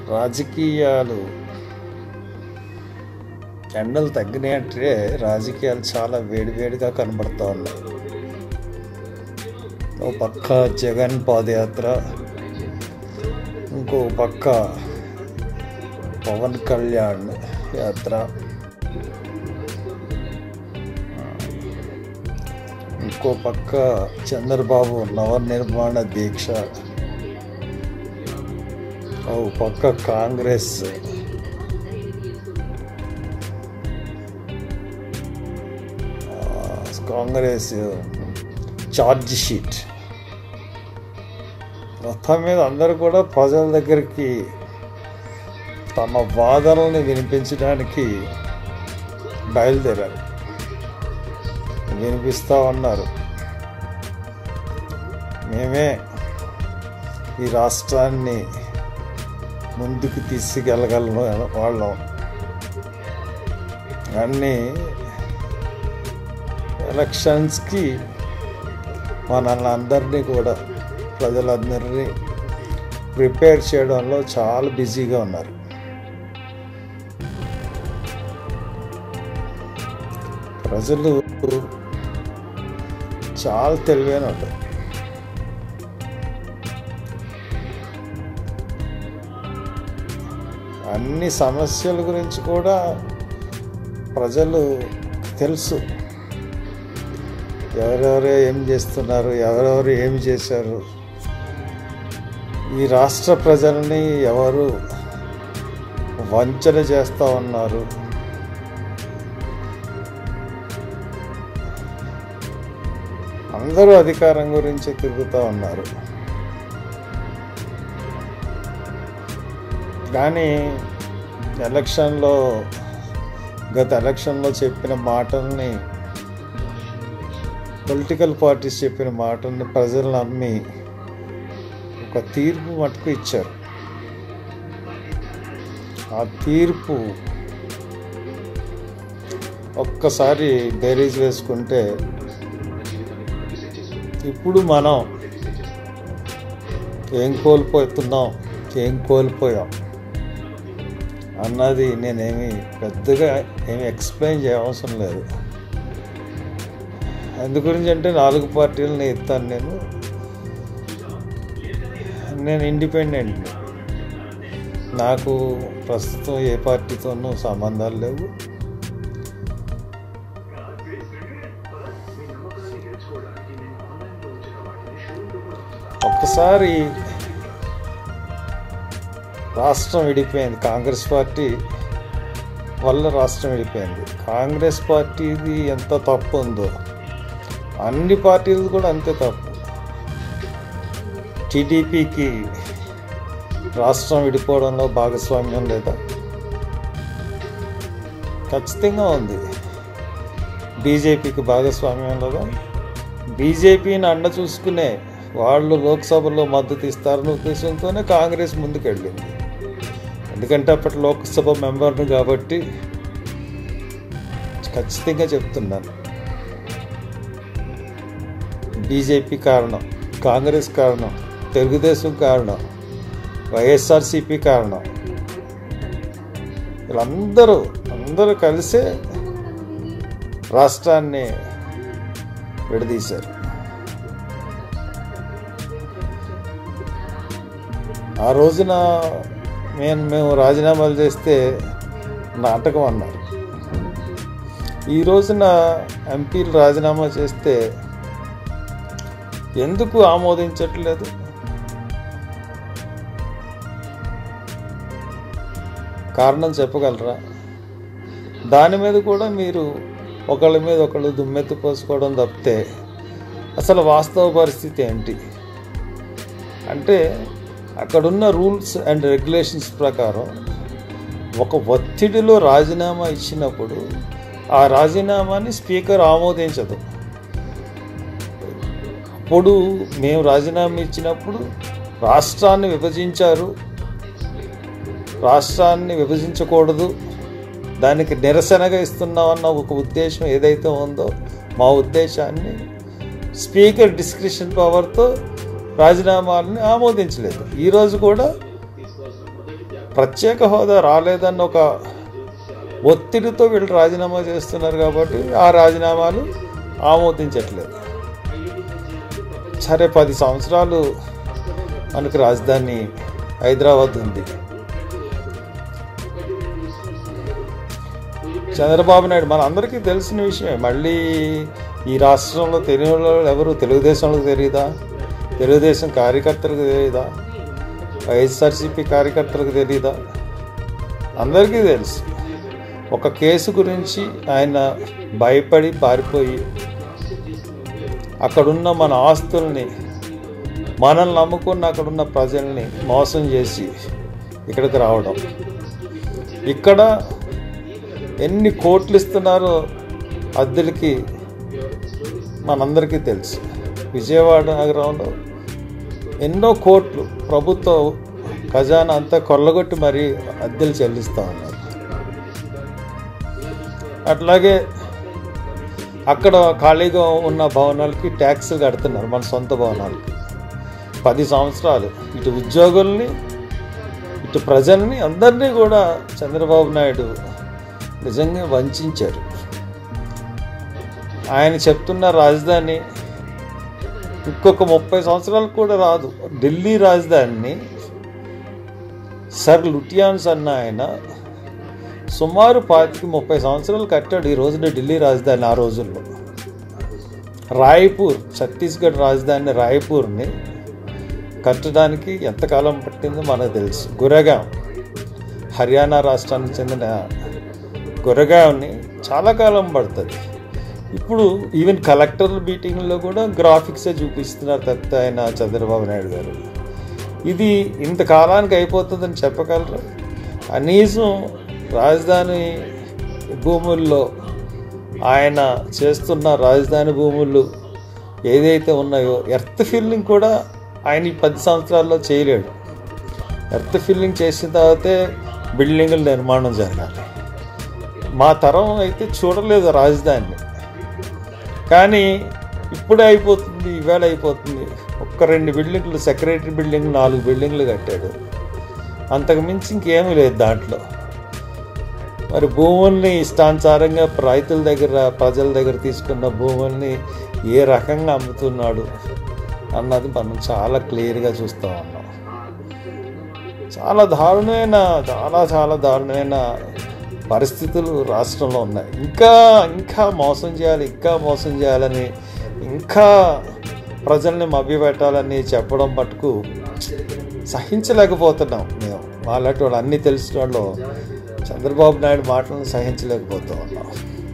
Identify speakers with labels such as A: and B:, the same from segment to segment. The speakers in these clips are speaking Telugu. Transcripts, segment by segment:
A: రాజకీయాలు ఎండలు తగ్గినాయంటే రాజకీయాలు చాలా వేడివేడిగా కనబడుతూ ఉన్నాయి ఓ పక్క జగన్ పాదయాత్ర ఇంకో పక్క పవన్ కళ్యాణ్ యాత్ర ఇంకో పక్క చంద్రబాబు నవనిర్మాణ దీక్ష ఓ పక్క కాంగ్రెస్ ఆ, కాంగ్రెస్ ఛార్జ్ షీట్ మొత్తం మీద అందరూ కూడా ప్రజల దగ్గరికి తమ వాదనల్ని వినిపించడానికి బయలుదేరారు వినిపిస్తూ ఉన్నారు మేమే ఈ రాష్ట్రాన్ని ముందుకు తీసుకెళ్ళగలను వాళ్ళం అన్నీ ఎలక్షన్స్కి మనల్ని అందరినీ కూడా ప్రజలందరినీ ప్రిపేర్ చేయడంలో చాలా బిజీగా ఉన్నారు ప్రజలు చాలా తెలివైన ఉంటారు అన్ని సమస్యల గురించి కూడా ప్రజలు తెలుసు ఎవరెవరు ఏం చేస్తున్నారు ఎవరెవరు ఏం చేశారు ఈ రాష్ట్ర ప్రజల్ని ఎవరు వంచన చేస్తూ ఉన్నారు అందరూ అధికారం గురించి తిరుగుతూ ఉన్నారు కానీ ఎలక్షన్లో గత ఎలక్షన్లో చెప్పిన మాటల్ని పొలిటికల్ పార్టీస్ చెప్పిన మాటల్ని ప్రజలు నమ్మి ఒక తీర్పు మటుకు ఇచ్చారు ఆ తీర్పు ఒక్కసారి బేరీజ్ వేసుకుంటే ఇప్పుడు మనం ఏం కోల్పోతున్నాం ఏం కోల్పోయాం అన్నది నేనేమి పెద్దగా ఏమి ఎక్స్ప్లెయిన్ చేయవసరం లేదు అందు గురించి అంటే నాలుగు పార్టీలని ఎత్తాను నేను నేను ఇండిపెండెంట్ నాకు ప్రస్తుతం ఏ పార్టీతోనూ సంబంధాలు లేవు ఒక్కసారి రాష్ట్రం విడిపోయింది కాంగ్రెస్ పార్టీ వల్ల రాష్ట్రం విడిపోయింది కాంగ్రెస్ పార్టీది ఎంత తప్పు ఉందో అన్ని పార్టీలు కూడా అంతే తప్పు టీడీపీకి రాష్ట్రం విడిపోవడంలో భాగస్వామ్యం లేదా ఖచ్చితంగా ఉంది బీజేపీకి భాగస్వామ్యం లేదా బీజేపీని అండ చూసుకునే వాళ్ళు లోక్సభలో మద్దతు ఇస్తారన్న ఉద్దేశంతోనే కాంగ్రెస్ ముందుకెళ్ళింది ఎందుకంటే అప్పటి లోక్సభ మెంబర్ను కాబట్టి ఖచ్చితంగా చెప్తున్నాను బీజేపీ కారణం కాంగ్రెస్ కారణం తెలుగుదేశం కారణం వైఎస్ఆర్సిపి కారణం వీళ్ళందరూ అందరూ కలిసే రాష్ట్రాన్ని విడదీశారు ఆ రోజున మేము మేము రాజీనామాలు చేస్తే నాటకం అన్నారు ఈ రోజున ఎంపీలు రాజీనామా చేస్తే ఎందుకు ఆమోదించట్లేదు కారణం చెప్పగలరా దాని మీద కూడా మీరు ఒకళ్ళ మీద ఒకళ్ళు దుమ్మెత్తి పోసుకోవడం తప్పితే అసలు వాస్తవ పరిస్థితి ఏంటి అంటే అక్కడున్న రూల్స్ అండ్ రెగ్యులేషన్స్ ప్రకారం ఒక ఒత్తిడిలో రాజీనామా ఇచ్చినప్పుడు ఆ రాజీనామాని స్పీకర్ ఆమోదించదు అప్పుడు మేము రాజీనామా ఇచ్చినప్పుడు రాష్ట్రాన్ని విభజించారు రాష్ట్రాన్ని విభజించకూడదు దానికి నిరసనగా ఇస్తున్నామన్న ఒక ఉద్దేశం ఏదైతే ఉందో మా ఉద్దేశాన్ని స్పీకర్ డిస్క్రిప్షన్ పవర్తో రాజీనామాలని ఆమోదించలేదు ఈరోజు కూడా ప్రత్యేక హోదా రాలేదన్న ఒక ఒత్తిడితో వీళ్ళు రాజీనామా చేస్తున్నారు కాబట్టి ఆ రాజీనామాలు ఆమోదించట్లేదు సరే పది సంవత్సరాలు మనకు రాజధాని హైదరాబాద్ ఉంది చంద్రబాబు నాయుడు మన అందరికీ తెలిసిన విషయమే మళ్ళీ ఈ రాష్ట్రంలో తెలియని వాళ్ళు ఎవరు తెలుగుదేశంలో తెలియదా తెలుగుదేశం కార్యకర్తలకు తెలియదా వైఎస్ఆర్సీపీ కార్యకర్తలకు తెలియదా అందరికీ తెలుసు ఒక కేసు గురించి ఆయన భయపడి పారిపోయి అక్కడున్న మన ఆస్తుల్ని మనల్ని నమ్ముకున్న అక్కడున్న ప్రజల్ని మోసం చేసి ఇక్కడికి రావడం ఇక్కడ ఎన్ని కోట్లు ఇస్తున్నారో అద్దెలకి మనందరికీ తెలుసు విజయవాడ నగరంలో ఎన్నో కోట్లు ప్రభుత్వ ఖజానా అంతా కొల్లగొట్టి మరీ అద్దెలు చెల్లిస్తూ ఉన్నారు అట్లాగే అక్కడ ఖాళీగా ఉన్న భవనాలకి ట్యాక్స్ కడుతున్నారు మన సొంత భవనాలకి పది సంవత్సరాలు ఇటు ఉద్యోగుల్ని ఇటు ప్రజల్ని అందరినీ కూడా చంద్రబాబు నాయుడు నిజంగా వంచారు ఆయన చెప్తున్న రాజధాని ఇంకొక ముప్పై సంవత్సరాలు కూడా రాదు ఢిల్లీ రాజధానిని సర్ లుటియాన్స్ అన్న ఆయన సుమారు పాతికి ముప్పై సంవత్సరాలు కట్టాడు ఈ రోజున ఢిల్లీ రాజధాని ఆ రోజుల్లో రాయ్పూర్ ఛత్తీస్గఢ్ రాజధాని రాయ్పూర్ని కట్టడానికి ఎంతకాలం పట్టిందో మనకు తెలుసు గురగాం హర్యానా రాష్ట్రానికి చెందిన గురగాంని చాలా కాలం పడుతుంది ఇప్పుడు ఈవెన్ కలెక్టర్ మీటింగ్లో కూడా గ్రాఫిక్సే చూపిస్తున్నారు తప్పితే ఆయన చంద్రబాబు నాయుడు గారు ఇది ఇంతకాలానికి అయిపోతుందని చెప్పగలరు కనీసం రాజధాని భూముల్లో ఆయన చేస్తున్న రాజధాని భూములు ఏదైతే ఉన్నాయో ఎర్త్ ఫిల్లింగ్ కూడా ఆయన ఈ పది సంవత్సరాల్లో చేయలేడు ఎర్త్ ఫిల్లింగ్ చేసిన తర్వాతే బిల్డింగుల నిర్మాణం జరగాలి మా తరం అయితే చూడలేదు రాజధానిని కానీ ఇప్పుడే అయిపోతుంది ఈవేళ అయిపోతుంది ఒక్క రెండు బిల్డింగ్లు సెక్రటరీ బిల్డింగ్ నాలుగు బిల్డింగ్లు కట్టాడు అంతకు మించి ఇంకేమీ లేదు దాంట్లో మరి భూముల్ని ఇష్టానుసారంగా రైతుల దగ్గర ప్రజల దగ్గర తీసుకున్న భూముల్ని ఏ రకంగా అమ్ముతున్నాడు అన్నది మనం చాలా క్లియర్గా చూస్తూ ఉన్నాం చాలా దారుణమైన చాలా చాలా దారుణమైన పరిస్థితులు రాష్ట్రంలో ఉన్నాయి ఇంకా ఇంకా మోసం చేయాలి ఇంకా మోసం చేయాలని ఇంకా ప్రజల్ని మభ్యపెట్టాలని చెప్పడం మటుకు సహించలేకపోతున్నాం మేము వాళ్ళటి వాళ్ళు అన్నీ తెలిసిన వాళ్ళు చంద్రబాబు నాయుడు మాటలను సహించలేకపోతూ ఉన్నాం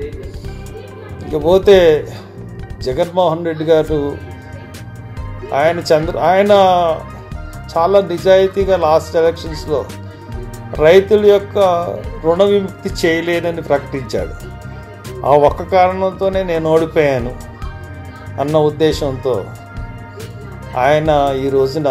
A: ఇకపోతే జగన్మోహన్ రెడ్డి గారు ఆయన చంద్ర ఆయన చాలా నిజాయితీగా లాస్ట్ ఎలక్షన్స్లో రైతుల యొక్క రుణ విముక్తి చేయలేనని ప్రకటించాడు ఆ ఒక్క కారణంతోనే నేను ఓడిపోయాను అన్న ఉద్దేశంతో ఆయన ఈ రోజున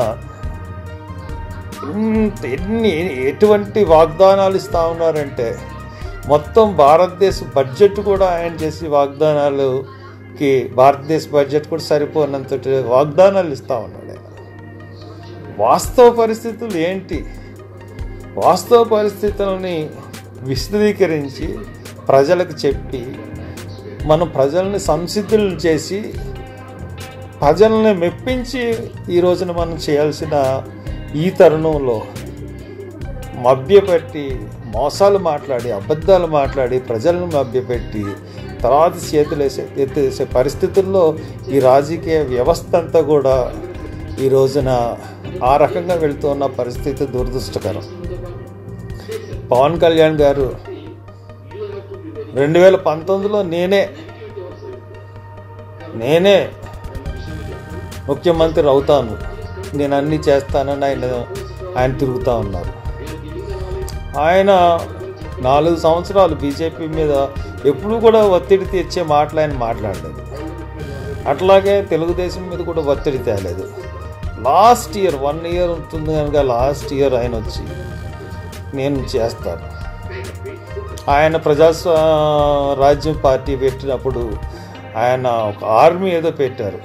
A: ఇంత ఎన్ని ఎటువంటి వాగ్దానాలు ఇస్తా ఉన్నారంటే మొత్తం భారతదేశ బడ్జెట్ కూడా ఆయన చేసే వాగ్దానాలుకి భారతదేశ బడ్జెట్ కూడా సరిపోనంత వాగ్దానాలు ఇస్తా ఉన్నాడు ఆయన వాస్తవ పరిస్థితులు ఏంటి వాస్తవ పరిస్థితులని విశదీకరించి ప్రజలకు చెప్పి మనం ప్రజల్ని సంసిద్ధులను చేసి ప్రజల్ని మెప్పించి ఈ రోజున మనం చేయాల్సిన ఈ తరుణంలో మభ్యపెట్టి మోసాలు మాట్లాడి అబద్ధాలు మాట్లాడి ప్రజలను మభ్యపెట్టి తర్వాత చేతులు వేసే ఎత్తేసే పరిస్థితుల్లో ఈ రాజకీయ వ్యవస్థ అంతా కూడా ఈ రోజున ఆ రకంగా వెళుతున్న పరిస్థితి దురదృష్టకరం పవన్ కళ్యాణ్ గారు రెండు వేల పంతొమ్మిదిలో నేనే నేనే ముఖ్యమంత్రి అవుతాను నేను అన్నీ చేస్తానని ఆయన ఆయన తిరుగుతూ ఉన్నారు ఆయన నాలుగు సంవత్సరాలు బీజేపీ మీద ఎప్పుడు కూడా ఒత్తిడి తెచ్చే మాటలు ఆయన మాట్లాడలేదు అట్లాగే తెలుగుదేశం మీద కూడా ఒత్తిడి తేలేదు లాస్ట్ ఇయర్ వన్ ఇయర్ ఉంటుంది కనుక లాస్ట్ ఇయర్ ఆయన వచ్చి నేను చేస్తాను ఆయన ప్రజాస్వా రాజ్యం పార్టీ పెట్టినప్పుడు ఆయన ఒక ఆర్మీ ఏదో పెట్టారు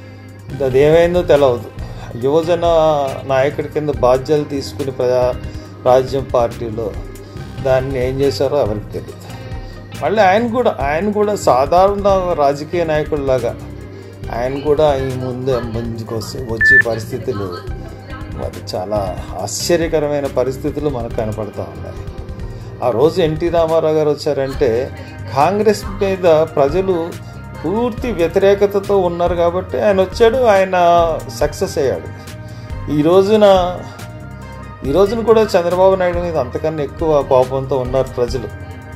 A: అది ఏమైందో తెలియదు యువజన నాయకుడి కింద బాధ్యతలు తీసుకుని ప్రజా రాజ్యం పార్టీలో దాన్ని ఏం చేశారో ఎవరికి తెలియదు మళ్ళీ ఆయన కూడా ఆయన కూడా సాధారణ రాజకీయ నాయకుడిలాగా ఆయన కూడా ఈ ముందు ముందుకు వస్తే వచ్చే పరిస్థితులు మరి చాలా ఆశ్చర్యకరమైన పరిస్థితులు మనకు కనపడతా ఉన్నాయి ఆ రోజు ఎన్టీ రామారావు గారు వచ్చారంటే కాంగ్రెస్ మీద ప్రజలు పూర్తి వ్యతిరేకతతో ఉన్నారు కాబట్టి ఆయన వచ్చాడు ఆయన సక్సెస్ అయ్యాడు ఈ రోజున ఈ రోజున కూడా చంద్రబాబు నాయుడు మీద అంతకన్నా ఎక్కువ కోపంతో ఉన్నారు ప్రజలు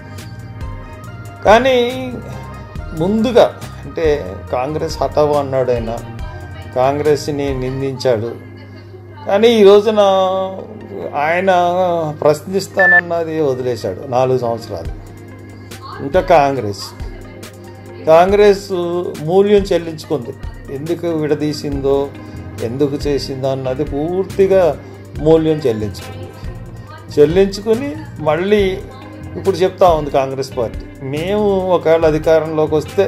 A: కానీ ముందుగా అంటే కాంగ్రెస్ హఠావో అన్నాడు ఆయన కాంగ్రెస్ని నిందించాడు కానీ ఈ రోజున ఆయన ప్రశ్నిస్తానన్నది వదిలేశాడు నాలుగు సంవత్సరాలు ఇంకా కాంగ్రెస్ కాంగ్రెస్ మూల్యం చెల్లించుకుంది ఎందుకు విడదీసిందో ఎందుకు చేసిందో అన్నది పూర్తిగా మూల్యం చెల్లించుకుంది చెల్లించుకుని మళ్ళీ ఇప్పుడు చెప్తా ఉంది కాంగ్రెస్ పార్టీ మేము ఒకవేళ అధికారంలోకి వస్తే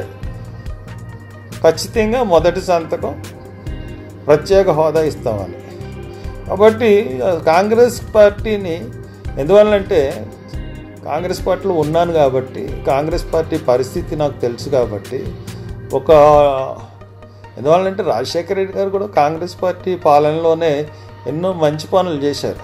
A: ఖచ్చితంగా మొదటి సంతకం ప్రత్యేక హోదా ఇస్తామని కాబట్టి కాంగ్రెస్ పార్టీని ఎందువల్లంటే కాంగ్రెస్ పార్టీలో ఉన్నాను కాబట్టి కాంగ్రెస్ పార్టీ పరిస్థితి నాకు తెలుసు కాబట్టి ఒక ఎందువల్లంటే రాజశేఖర రెడ్డి గారు కూడా కాంగ్రెస్ పార్టీ పాలనలోనే ఎన్నో మంచి పనులు చేశారు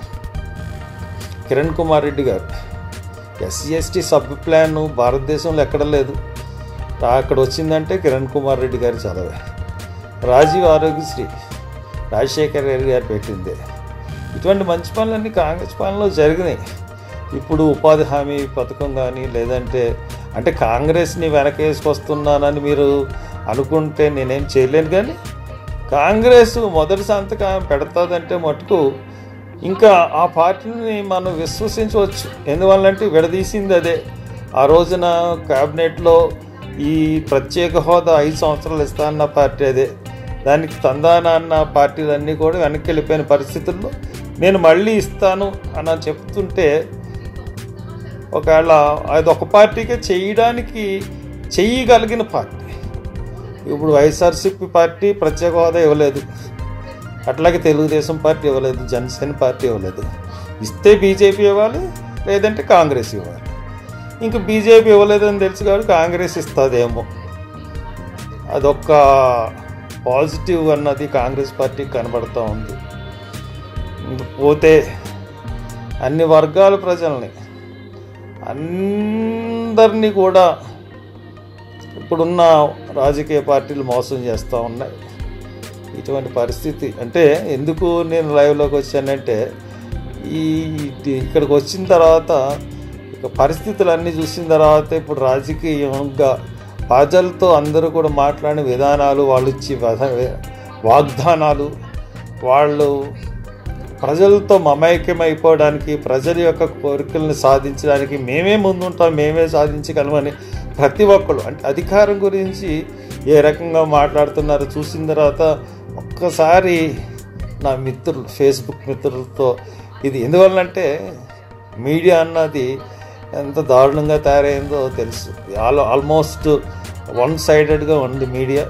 A: కిరణ్ కుమార్ రెడ్డి గారు ఎస్సీ ఎస్టీ సబ్ ప్లాన్ భారతదేశంలో ఎక్కడ లేదు అక్కడ వచ్చిందంటే కిరణ్ కుమార్ రెడ్డి గారు చదవే రాజీవ్ ఆరోగ్యశ్రీ రాజశేఖర్ రెడ్డి గారు పెట్టిందే ఇటువంటి మంచి పనులన్నీ కాంగ్రెస్ పాలనలో జరిగినాయి ఇప్పుడు ఉపాధి హామీ పథకం కానీ లేదంటే అంటే కాంగ్రెస్ని వెనకేసుకొస్తున్నానని మీరు అనుకుంటే నేనేం చేయలేను కానీ కాంగ్రెస్ మొదటి సంతకం పెడతాదంటే మటుకు ఇంకా ఆ పార్టీని మనం విశ్వసించవచ్చు ఎందువల్లంటే విడదీసింది అదే ఆ రోజున క్యాబినెట్లో ఈ ప్రత్యేక హోదా ఐదు సంవత్సరాలు ఇస్తానన్న పార్టీ అదే దానికి తందాన అన్న పార్టీలన్నీ కూడా వెనక్కి వెళ్ళిపోయిన పరిస్థితుల్లో నేను మళ్ళీ ఇస్తాను అని చెప్తుంటే ఒకవేళ అది ఒక పార్టీకే చేయడానికి చెయ్యగలిగిన పార్టీ ఇప్పుడు వైఎస్ఆర్సీపీ పార్టీ ప్రత్యేక హోదా ఇవ్వలేదు అట్లాగే తెలుగుదేశం పార్టీ ఇవ్వలేదు జనసేన పార్టీ ఇవ్వలేదు ఇస్తే బీజేపీ ఇవ్వాలి లేదంటే కాంగ్రెస్ ఇవ్వాలి ఇంక బీజేపీ ఇవ్వలేదని తెలుసు కాబట్టి కాంగ్రెస్ ఇస్తుందేమో అదొక పాజిటివ్ అన్నది కాంగ్రెస్ పార్టీకి కనబడుతూ ఉంది ఇంక పోతే అన్ని వర్గాల ప్రజల్ని అందరినీ కూడా ఇప్పుడున్న రాజకీయ పార్టీలు మోసం చేస్తూ ఉన్నాయి ఇటువంటి పరిస్థితి అంటే ఎందుకు నేను లైవ్లోకి వచ్చానంటే ఈ ఇక్కడికి వచ్చిన తర్వాత ఇక పరిస్థితులన్నీ చూసిన తర్వాత ఇప్పుడు రాజకీయంగా ప్రజలతో అందరూ కూడా మాట్లాడిన విధానాలు వాళ్ళు ఇచ్చే వద- వాగ్దానాలు వాళ్ళు ప్రజలతో మమైక్యమైపోవడానికి ప్రజల యొక్క కోరికలను సాధించడానికి మేమే ముందుంటాం మేమే సాధించగలమని ప్రతి ఒక్కరు అంటే అధికారం గురించి ఏ రకంగా మాట్లాడుతున్నారో చూసిన తర్వాత ఒక్కసారి నా మిత్రులు ఫేస్బుక్ మిత్రులతో ఇది ఎందువల్లంటే మీడియా అన్నది ఎంత దారుణంగా తయారైందో తెలుసు ఆల్ ఆల్మోస్ట్ వన్ సైడెడ్గా ఉంది మీడియా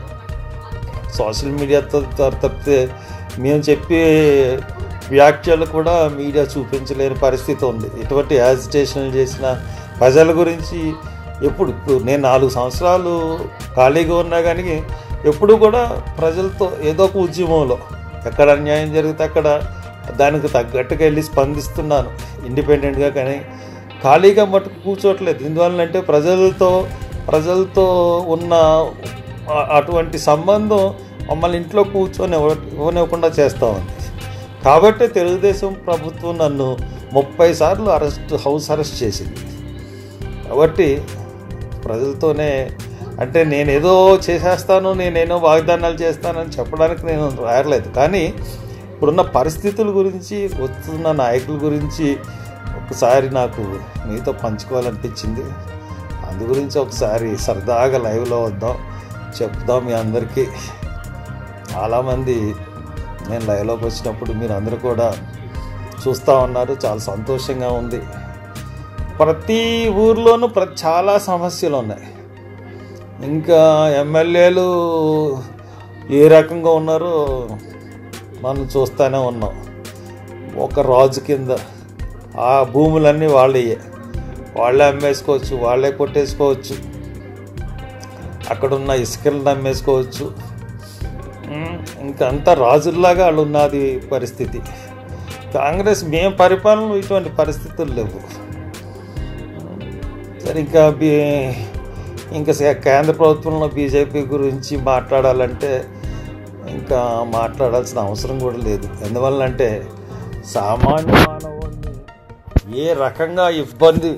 A: సోషల్ మీడియాతో త- తప్పితే మేము చెప్పే వ్యాఖ్యలు కూడా మీడియా చూపించలేని పరిస్థితి ఉంది ఎటువంటి యాజిటేషన్లు చేసిన ప్రజల గురించి ఎప్పుడు ఇప్పుడు నేను నాలుగు సంవత్సరాలు ఖాళీగా ఉన్నా కానీ ఎప్పుడు కూడా ప్రజలతో ఏదో ఒక ఉద్యమంలో ఎక్కడ అన్యాయం జరిగితే అక్కడ దానికి తగ్గట్టుగా వెళ్ళి స్పందిస్తున్నాను ఇండిపెండెంట్గా కానీ ఖాళీగా మటుకు కూర్చోట్లేదు ఎందువల్లంటే ప్రజలతో ప్రజలతో ఉన్న ఆ- అటువంటి సంబంధం మమ్మల్ని ఇంట్లో కూర్చొని ఇవ్వ- ఇవ్వనివ్వకుండా చేస్తూ ఉంది కాబట్టి తెలుగుదేశం ప్రభుత్వం నన్ను ముప్పై సార్లు అరెస్ట్ హౌస్ అరెస్ట్ చేసింది కాబట్టి ప్రజలతోనే అంటే నేనేదో చేసేస్తాను నేనేదో వాగ్దానాలు చేస్తానని చెప్పడానికి నేను రాయలేదు కానీ ఇప్పుడున్న పరిస్థితుల గురించి వస్తున్న నాయకుల గురించి ఒకసారి నాకు మీతో పంచుకోవాలనిపించింది అందు గురించి ఒకసారి సరదాగా లైవ్లో వద్దాం చెప్దాం మీ అందరికీ చాలామంది నేను లైవ్లోకి వచ్చినప్పుడు మీరు అందరూ కూడా చూస్తూ ఉన్నారు చాలా సంతోషంగా ఉంది ప్రతి ఊర్లోనూ ప్ర చాలా సమస్యలు ఉన్నాయి ఇంకా ఎమ్మెల్యేలు ఏ రకంగా ఉన్నారో మనం చూస్తూనే ఉన్నాం ఒక రాజు కింద ఆ భూములన్నీ వాళ్ళే వాళ్ళే అమ్మేసుకోవచ్చు వాళ్ళే కొట్టేసుకోవచ్చు అక్కడున్న ఇసుకలను అమ్మేసుకోవచ్చు ఉమ్, ఇంకా అంతా రాజుల్లాగా వాళ్ళు ఉన్నది పరిస్థితి కాంగ్రెస్ మేము పరిపాలన ఇటువంటి పరిస్థితులు లేవు సరే ఇంకా బీ ఇంకా సే- కేంద్ర ప్రభుత్వంలో బీజేపీ గురించి మాట్లాడాలంటే ఇంకా మాట్లాడాల్సిన అవసరం కూడా లేదు ఎందువల్లంటే సామాన్య మానవుడిని ఏ రకంగా ఇబ్బంది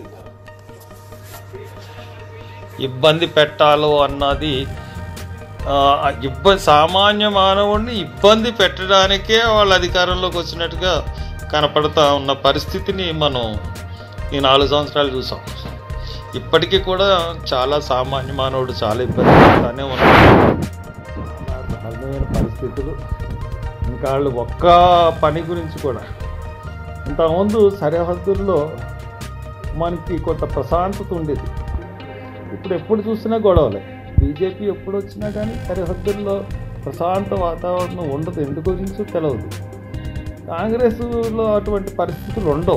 A: ఇబ్బంది పెట్టాలో అన్నది ఆ, ఇబ్బంది సామాన్య మానవుడిని ఇబ్బంది పెట్టడానికే వాళ్ళ అధికారంలోకి వచ్చినట్టుగా కనపడతా ఉన్న పరిస్థితిని మనం ఈ నాలుగు సంవత్సరాలు చూసాం ఇప్పటికీ కూడా చాలా సామాన్య మానవుడు చాలా ఇబ్బంది పడుతూనే ఉన్నాడు చాలా దారుణమైన పరిస్థితులు ఇంకా వాళ్ళు ఒక్క పని గురించి కూడా ఇంతకుముందు సరిహద్దుల్లో మనకి కొంత ప్రశాంతత ఉండేది ఇప్పుడు ఎప్పుడు చూసినా గొడవలే బీజేపీ ఎప్పుడు వచ్చినా కానీ సరిహద్దుల్లో ప్రశాంత వాతావరణం ఉండదు ఎందు గురించో తెలియదు కాంగ్రెస్లో అటువంటి పరిస్థితులు ఉండవు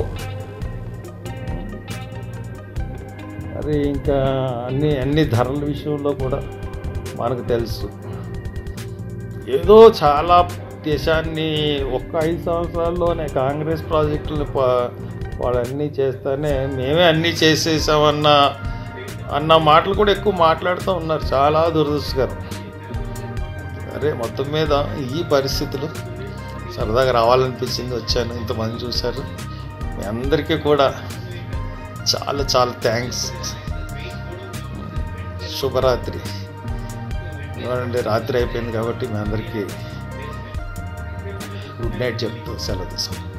A: మరి ఇంకా అన్ని అన్ని ధరల విషయంలో కూడా మనకు తెలుసు ఏదో చాలా దేశాన్ని ఒక్క ఐదు సంవత్సరాల్లోనే కాంగ్రెస్ ప్రాజెక్టులు ప- వాళ్ళన్నీ చేస్తానే మేమే అన్నీ చేసేసామన్న అన్న మాటలు కూడా ఎక్కువ మాట్లాడుతూ ఉన్నారు చాలా దురదృష్టకరం సరే మొత్తం మీద ఈ పరిస్థితులు సరదాగా రావాలనిపించింది వచ్చాను ఇంతమంది చూశారు మీ అందరికీ కూడా చాలా చాలా థ్యాంక్స్ శుభరాత్రి ఇవ్వండి రాత్రి అయిపోయింది కాబట్టి మీ అందరికీ గుడ్ నైట్ చెప్తూ సెలవు తీసుకుంటాం